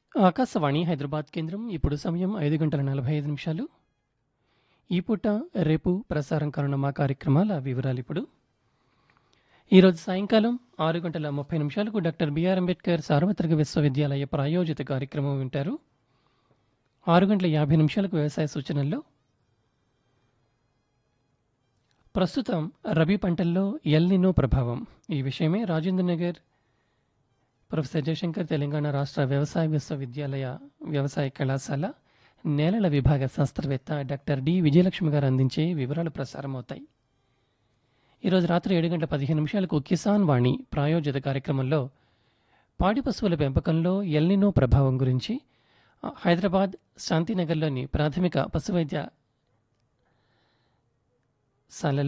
ఆకాశవాణి హైదరాబాద్ కేంద్రం ఇప్పుడు సమయం ఐదు గంటల నలభై ఐదు నిమిషాలు ఈ పూట రేపు ప్రసారం కానున్న మా కార్యక్రమాల వివరాలు ఇప్పుడు ఈరోజు సాయంకాలం ఆరు గంటల ముప్పై నిమిషాలకు డాక్టర్ బిఆర్ అంబేద్కర్ సార్వత్రిక విశ్వవిద్యాలయ ప్రాయోజిత కార్యక్రమం వింటారు ఆరు గంటల యాభై నిమిషాలకు వ్యవసాయ సూచనల్లో ప్రస్తుతం రబీ పంటల్లో ఎల్నినో ప్రభావం ఈ విషయమే రాజేంద్ర నగర్ ప్రొఫెసర్ జయశంకర్ తెలంగాణ రాష్ట్ర వ్యవసాయ విశ్వవిద్యాలయ వ్యవసాయ కళాశాల నేలల విభాగ శాస్త్రవేత్త డాక్టర్ డి విజయలక్ష్మి గారు అందించే వివరాలు ప్రసారమవుతాయి ఈరోజు రాత్రి ఏడు గంటల పదిహేను నిమిషాలకు కిసాన్ వాణి ప్రాయోజిత కార్యక్రమంలో పాడి పశువుల పెంపకంలో ఎల్నినో ప్రభావం గురించి ఆ, హైదరాబాద్ శాంతినగర్లోని ప్రాథమిక పశువైద్య శాలలో